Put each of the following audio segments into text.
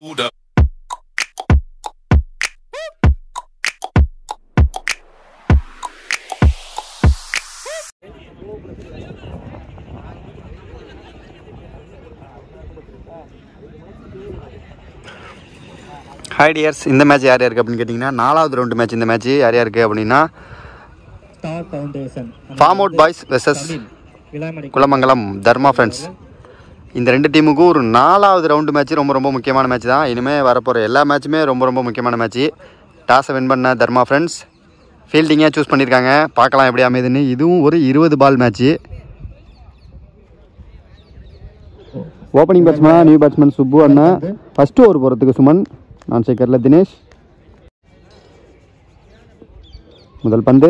Buddha. Hi dears இந்த match யார் யாருக்கு அப்படின்னு கேட்டிங்கன்னா நாலாவது ரவுண்டு மேட்ச் இந்த மேட்ச் யார் யாருக்கு அப்படின்னா star foundation farm out boys versus Vilamani Kulamangalam Dharma friends இந்த ரெண்டு டீமுக்கும் ஒரு நாலாவது ரவுண்டு மேட்ச் ரொம்ப ரொம்ப முக்கியமான மேட்ச் தான் இனிமேல் வரப்போகிற எல்லா மேட்சுமே ரொம்ப ரொம்ப முக்கியமான மேட்ச் டாஸை வின் பண்ண தர்மா ஃப்ரெண்ட்ஸ் ஃபீல்டிங்காக சூஸ் பண்ணியிருக்காங்க பார்க்கலாம் எப்படி அமையுதுன்னு இதுவும் ஒரு இருபது ball match opening batsman new batsman Subbu அண்ணன் ஃபஸ்ட்டு ஓவர் போகிறதுக்கு சுமன் நான் சேக்கரில் தினேஷ் முதல் பந்து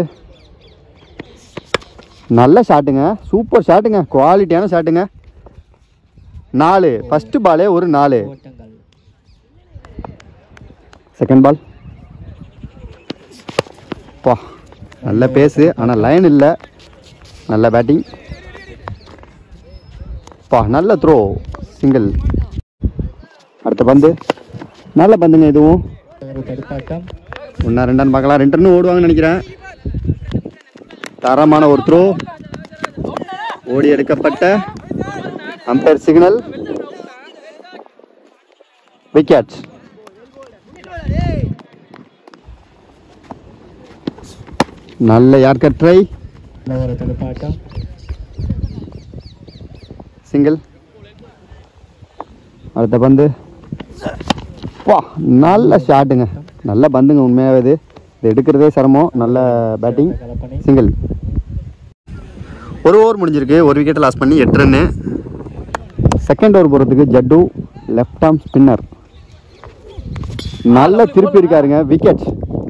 நல்ல ஷாட்டுங்க சூப்பர் ஷாட்டுங்க குவாலிட்டியான ஷாட்டுங்க நாலு ஃபஸ்ட்டு பாலே ஒரு நாலு ஓட்டங்கள் செகண்ட் பால் பா நல்ல பேஸு ஆனால் லைன் இல்லை நல்ல பேட்டிங் பா நல்ல த்ரோ சிங்கிள் அடுத்த பந்து நல்ல பந்துங்க இதுவும் ஒரு தடுப்பாட்டம் ஒன்றா ரெண்டான்னு பார்க்கலாம் ரெண்டு ரன் ஓடுவாங்கன்னு நினைக்கிறேன் தரமான ஒரு த்ரோ ஓடி எடுக்கப்பட்ட அம்பையர் சிக்னல் விக்கெட் நல்ல யார்கர் ட்ரை ஒரு தடுப்பாட்டம் சிங்கிள் அடுத்த பந்து வா நல்ல ஷாட்டுங்க நல்ல பந்துங்க உண்மையாகவே இது இது எடுக்கிறதே சிரமம் நல்ல பேட்டிங் கலப்பணி சிங்கிள் ஒரு ஓவர் முடிஞ்சிருக்கு ஒரு விக்கெட் லாஸ் பண்ணி எட்டு ரன்னு செகண்ட் ஓவர் போகிறதுக்கு ஜட்டு லெஃப்ட் ஆர்ம் ஸ்பின்னர் நல்ல திருப்பி இருக்காருங்க விக்கெட்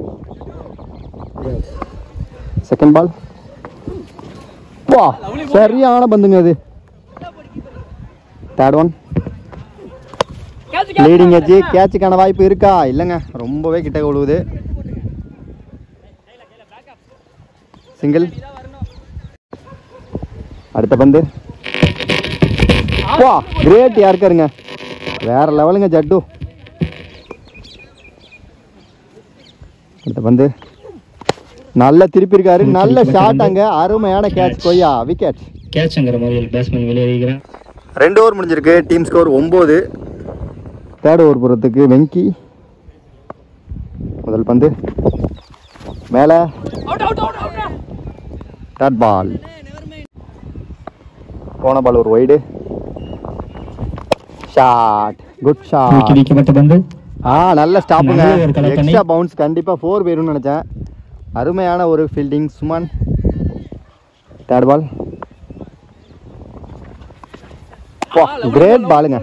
செகண்ட் பால் வா சரியான பந்துங்க அது தேர்ட் ஒன் லீடிங் எஜ்ஜி கேட்சுக்கான வாய்ப்பு இருக்கா இல்லைங்க ரொம்பவே கிட்ட விழுவுது சிங்கிள் அடுத்த பந்து வா கிரேட் யாருக்காருங்க வேற லெவலுங்க ஜட்டு அடுத்த பந்து நல்ல திருப்பி இருக்காரு நல்ல ஷாட் அங்க அருமையான கேட்ச் கொய்யா விக்கெட் கேட்ச்ங்கிற முறையில் பேட்ஸ்மேன் வெளியேறுகிறான் ரெண்டு ஓவர் முடிஞ்சிருக்கு டீம் ஸ்கோர் ஒம்பது தேர்ட் ஓவர் போகிறதுக்கு வெங்கி முதல் பந்து மேலே தேர்ட் பால் போன பால் ஒரு ஒய்டு ஷாட் குட் ஷாட் வைக்கப்பட்ட பந்து ஆ நல்ல ஸ்டாப்புங்க நல்ல ஒரு கலர் பண்ணி. எக்ஸ்ட்ரா பவுன்ஸ் கண்டிப்பாக ஃபோர் போயிரும்னு நினச்சேன் அருமையான ஒரு fielding Suman third ball great பாலுங்க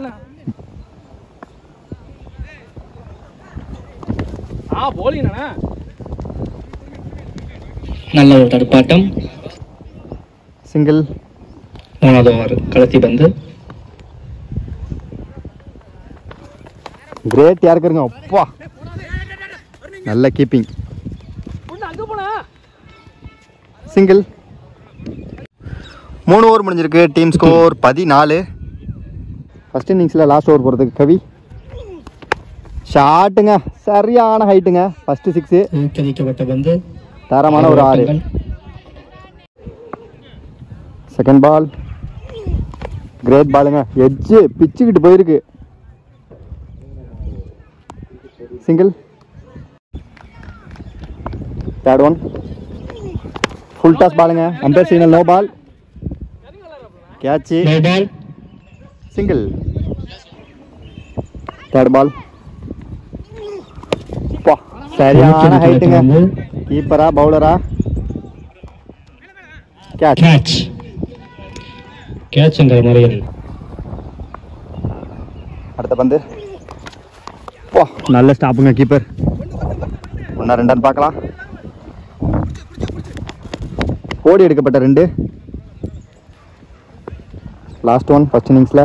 நல்ல ஒரு தடுப்பாட்டம் சிங்கிள் மூணாவது ஓவர் கலத்தி பந்து கிரேட் யாருக்குங்க அப்பா நல்ல கீப்பிங் சிங்கிள் மூணு ஓவர் முடிஞ்சிருக்கு டீம் ஸ்கோர் பதினாலு ஃபர்ஸ்ட் இன்னிங்ஸில் லாஸ்ட் ஓவர் போகிறதுக்கு கவி ஷாட்டுங்க சரியான ஹைட்டுங்க ஃபஸ்ட்டு சிக்ஸு ஊக்கவிக்கப்பட்ட பந்து தரமான ஒரு ஆறு செகண்ட் பால் கிரேட் பாலுங்க எட்ஜு பிச்சுக்கிட்டு போயிருக்கு single third one full toss பாலுங்க umpire signal no ball catch no ball single third ball சரியான ஹைட்டுங்க கீப்பரா பவுலரா கேட்ச் கேட்ச் கேட்ச்ங்கிற முறையில் அடுத்த பந்து வா நல்ல ஸ்டாப்புங்க கீப்பர் ஒன்றா ரெண்டான்னு பார்க்கலாம் ஓடி எடுக்கப்பட்ட ரெண்டு லாஸ்ட் ஒன் ஃபர்ஸ்ட் இன்னிங்ஸில்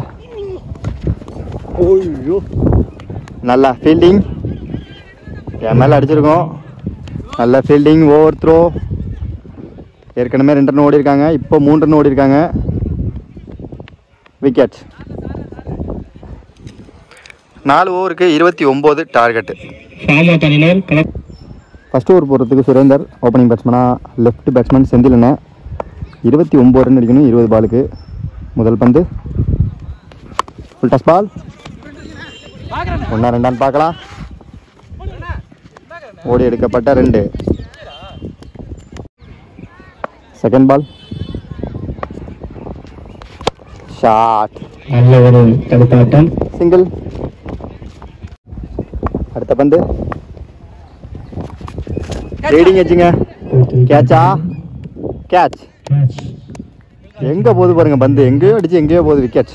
ஓய்யோ நல்லா ஃபீல்டிங் என் மேலே அடிச்சிருக்கோம் நல்ல ஃபீல்டிங் ஓவர் த்ரோ ஏற்கனவே ரெண்டு ரன் ஓடி இருக்காங்க இப்போ மூணு ரன் ஓடி இருக்காங்க விக்கெட் நாலு ஓவருக்கு இருபத்தி ஒம்பது டார்கெட்டு ஃபார்ம் அவுட் அணியினர் கள ஃபஸ்ட் ஓவர் போடுறதுக்கு சுரேந்தர் ஓப்பனிங் பேட்ஸ்மனாக லெஃப்ட் பேட்ஸ்மேன் செந்திலண்ணன் இருபத்தி ஒம்பது ரன் அடிக்கணும் இருபது பாலுக்கு முதல் பந்து ஃபுல் டஸ் பால் ஒன்றா ரெண்டான்னு பார்க்கலாம் ஓடி எடுக்கப்பட்ட ரெண்டு செகண்ட் பால் ஷாட் நல்ல ஒரு தடுப்பாட்டம் சிங்கிள் அடுத்த பந்து ரீடிங் வச்சுங்க கேட்சா கேட்ச் கேட்ச் எங்க போகுது பாருங்க பந்து எங்கேயோ அடிச்சு எங்கேயோ போகுது விக்கெட்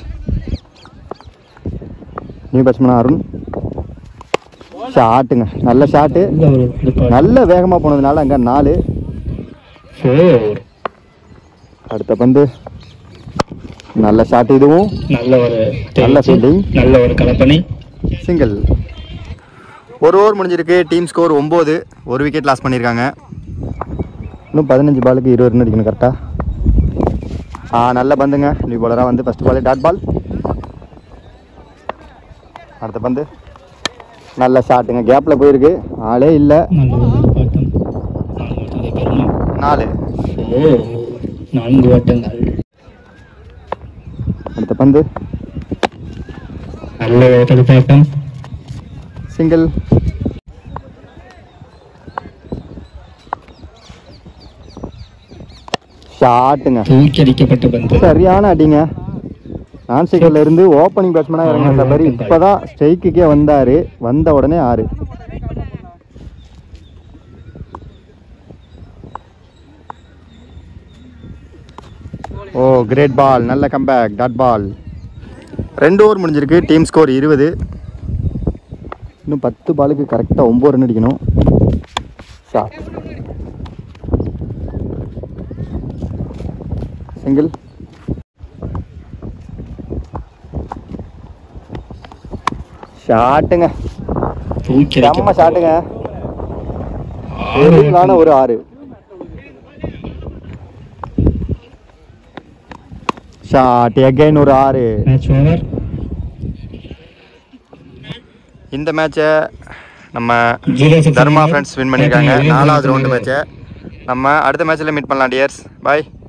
நியூ பேட்ஸ்மேன் அருண் ஷாட்டுங்க நல்ல ஷாட்டு நல்ல ஒரு தடுப்பாட்டம் நல்ல வேகமாக போனதுனால அங்கே நாலு ஃபோர் அடுத்த பந்து நல்ல ஷாட் இதுவும் நல்ல ஒரு நல்ல தேர்ச்சி. fielding. நல்ல ஒரு கலப்பணி சிங்கிள் ஒரு ஓவர் முடிஞ்சிருக்கு டீம் ஸ்கோர் ஒம்பது ஒரு விக்கெட் லாஸ் பண்ணியிருக்காங்க இன்னும் பதினஞ்சு பாலுக்கு இருபது ரன் அடிக்கணும் கரெக்டாக ஆ நல்ல பந்துங்க நியூ பாலராக வந்து ஃபஸ்ட் பால் டாட் பால் அடுத்த பந்து நல்ல ஷாட்டுங்க கேப்பில் போயிருக்கு ஆளே இல்லை நல்ல ஒரு தடுப்பாட்டம் நான்கு வட்டங்களை பெறுமா நாலு ஓ நான்கு வட்டங்கள் அடுத்த பந்து நல்ல ஒரு தடுப்பாட்டம் சிங்கிள் ஷாட்டுங்க தூக்கி அடிக்கப்பட்ட பந்து சரியான அடிங்க நான் சிக்கல்ல இருந்து ஓப்பனிங் பேட்ஸ்மேனா இறங்கின சபரி இப்பதான் ஸ்ட்ரைக்குக்கே வந்தாரு வந்த உடனே ஆறு ஓ கிரேட் பால் நல்ல கம்பேக் டாட் பால் ரெண்டு ஓவர் முடிஞ்சிருக்கு டீம் ஸ்கோர் இருபது இன்னும் பத்து பாலுக்கு கரெக்டாக ஒம்பது ரன் அடிக்கணும் ஷாட் சிங்கிள் ஷாட்டுங்க தூக்கி செம்ம அடிக்கப்பட்ட ஷாட்டுங்க ஆறு தெளிவான ஒரு ஆறு ஷாட் எகைன் ஒரு ஆறு மேட்ச் ஓவர் இந்த மேட்சை நம்ம zero six Dharma friends win பண்ணியிருக்காங்க நாலாவது ரவுண்டு மேட்சை நம்ம அடுத்த மேட்ச்சில் மீட் பண்ணலாம் டியர்ஸ் பாய்